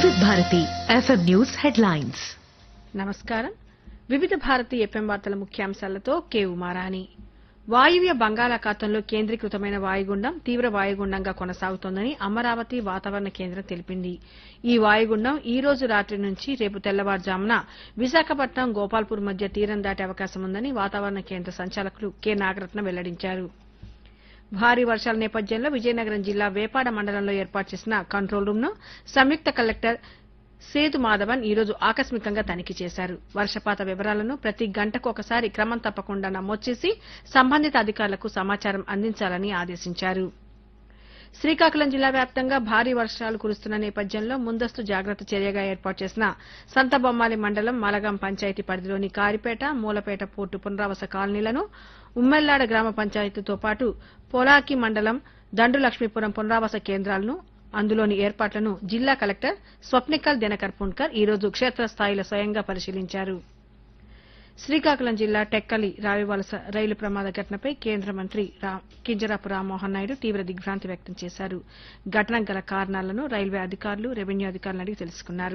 వివిధ Bharati FM news headlines నమస్కారం వివిధ భారతి ఎఫ్ఎం వార్తల ముఖ్యాంశాలతో కే ఉమారాణి వాయువ్య బంగాళాఖాతంలో కేంద్రీకృతమైన వాయుగుండం తీవ్ర వాయుగుండంగా కొనసాగుతోందని అమరావతి వాతావరణ కేంద్రం తెలిపింది ఈ వాయుగుండం ఈ రోజు రాత్రి నుంచి రేపు తెల్లవారుజామున విశాఖపట్నం గోపాల్పూర్ మధ్య తీరం దాటే అవకాశం ఉందని వాతావరణ కేంద్ర సంచాలకులు కె నాగరత్న వెల్లడించారు భారీ వర్షాల నేపథ్యంలో విజయనగరం జిల్లా వేపాడ మండలంలో ఏర్పాటు చేసిన కంట్రోల్ రూమ్ ను సంయుక్త కలెక్టర్ సేతు మాధవన్ ఈ రోజు ఆకస్మికంగా తనిఖీ చేశారు వర్షపాత వివరాలను ప్రతి గంటకు ఒకసారి క్రమం తప్పకుండా నమోదు చేసి సంబంధిత అధికారులకు సమాచారం అందించాలని ఆదేశించారు శ్రీకాకుళం జిల్లా వ్యాప్తంగా భారీ వర్షాలు కురుస్తున్న నేపథ్యంలో ముందస్తు జాగ్రత్త చర్యగా ఏర్పాటు చేసిన సంతబొమ్మాలి మండలం మలగాం పంచాయతీ పరిధిలోని కారిపేట మూలపేట పోర్టు పునరావాస కాలనీలను ఉమ్మెల్లాడ గ్రామ పంచాయతీతో పాటు పోలాకి మండలం దండు లక్ష్మీపురం పునరావాస కేంద్రాలను అందులోని ఏర్పాట్లను జిల్లా కలెక్టర్ స్వప్నికల్ దినకర్ పుణ్కర్ ఈ రోజు క్షేత్రస్థాయిలో స్వయంగా పరిశీలించారు శ్రీకాకుళం జిల్లా టెక్కలి రావివలస రైలు ప్రమాద ఘటనపై కేంద్ర మంత్రి రా- కింజరాపు రామ్మోహన్ నాయుడు తీవ్ర దిగ్భ్రాంతి వ్యక్తం చేశారు ఘటనకు గల కారణాలను రైల్వే అధికారులు రెవెన్యూ అధికారులను అడిగి తెలుసుకున్నారు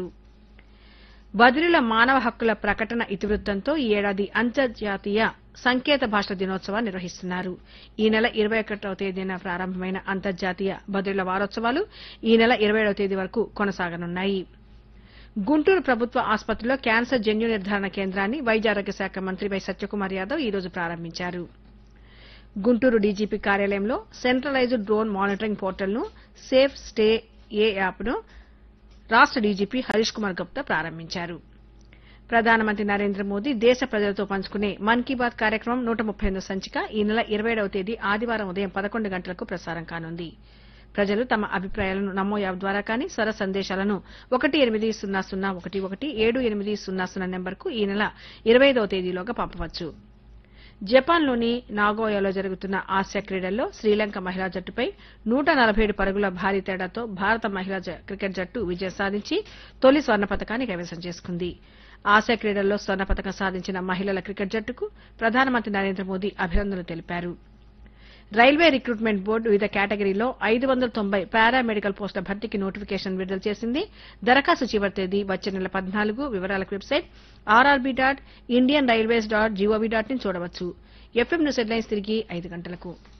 బదిలీల మానవ హక్కుల ప్రకటన ఇతివృత్తంతో ఈ ఏడాది అంతర్జాతీయ సంకేత భాషల దినోత్సవాన్ని నిర్వహిస్తున్నారు ఈ నెల ఇరవై ఒకటవ తేదీన ప్రారంభమైన అంతర్జాతీయ బదిలీల వారోత్సవాలు ఈ నెల ఇరవై ఏడవ తేదీ వరకు కొనసాగనున్నాయి గుంటూరు ప్రభుత్వ ఆసుపత్రిలో క్యాన్సర్ జన్యు నిర్ధారణ కేంద్రాన్ని వైద్య ఆరోగ్య శాఖ మంత్రి వై సత్యకుమార్ యాదవ్ ఈ రోజు ప్రారంభించారు గుంటూరు డీజీపీ కార్యాలయంలో సెంట్రలైజ్డ్ డ్రోన్ మానిటరింగ్ పోర్టల్ను సేఫ్ స్టే ఏ యాప్ను రాష్ట డీజీపీ హరీష్ కుమార్ గుప్తా ప్రారంభించారు ప్రధానమంత్రి నరేంద్ర మోదీ దేశ ప్రజలతో పంచుకునే మన్ కీ బాత్ కార్యక్రమం నూట ముప్పై సంచిక ఈ నెల ఇరవై ఏడవ తేదీ ఆదివారం ఉదయం పదకొండు గంటలకు ప్రసారం కానుంది ప్రజలు తమ అభిప్రాయాలను నమో యాప్ ద్వారా కానీ స్వర సందేశాలను ఒకటి ఎనిమిది సున్నా సున్నా ఒకటి ఒకటి ఏడు ఎనిమిది సున్నా సున్నా నెంబర్కు ఈ నెల ఇరవై ఐదవ తేదీలోగా పంపవచ్చు జపాన్లోని నాగోయాలో జరుగుతున్న ఆసియా క్రీడల్లో శ్రీలంక మహిళా జట్టుపై నూట నలభై ఏడు పరుగుల భారీ తేడాతో భారత మహిళా జ- క్రికెట్ జట్టు విజయం సాధించి తొలి స్వర్ణ పతకాన్ని కైవసం చేసుకుంది ఆసియా క్రీడల్లో స్వర్ణ పతకం సాధించిన మహిళల క్రికెట్ జట్టుకు ప్రధానమంత్రి నరేంద్ర మోదీ అభినందనలు తెలిపారు రైల్వే రిక్రూట్మెంట్ బోర్డు వివిధ కేటగిరీలో ఐదు వందల తొంభై పారామెడికల్ పోస్టుల భర్తీకి నోటిఫికేషన్ విడుదల చేసింది దరఖాస్తు చివరి తేదీ వచ్చే నెల పద్నాలుగు వివరాలకు website RRB dot Indian railways dot GOV dot in చూడవచ్చు ఎఫ్ఎం న్యూస్ హెడ్లైన్స్ తిరిగి ఐదు గంటలకు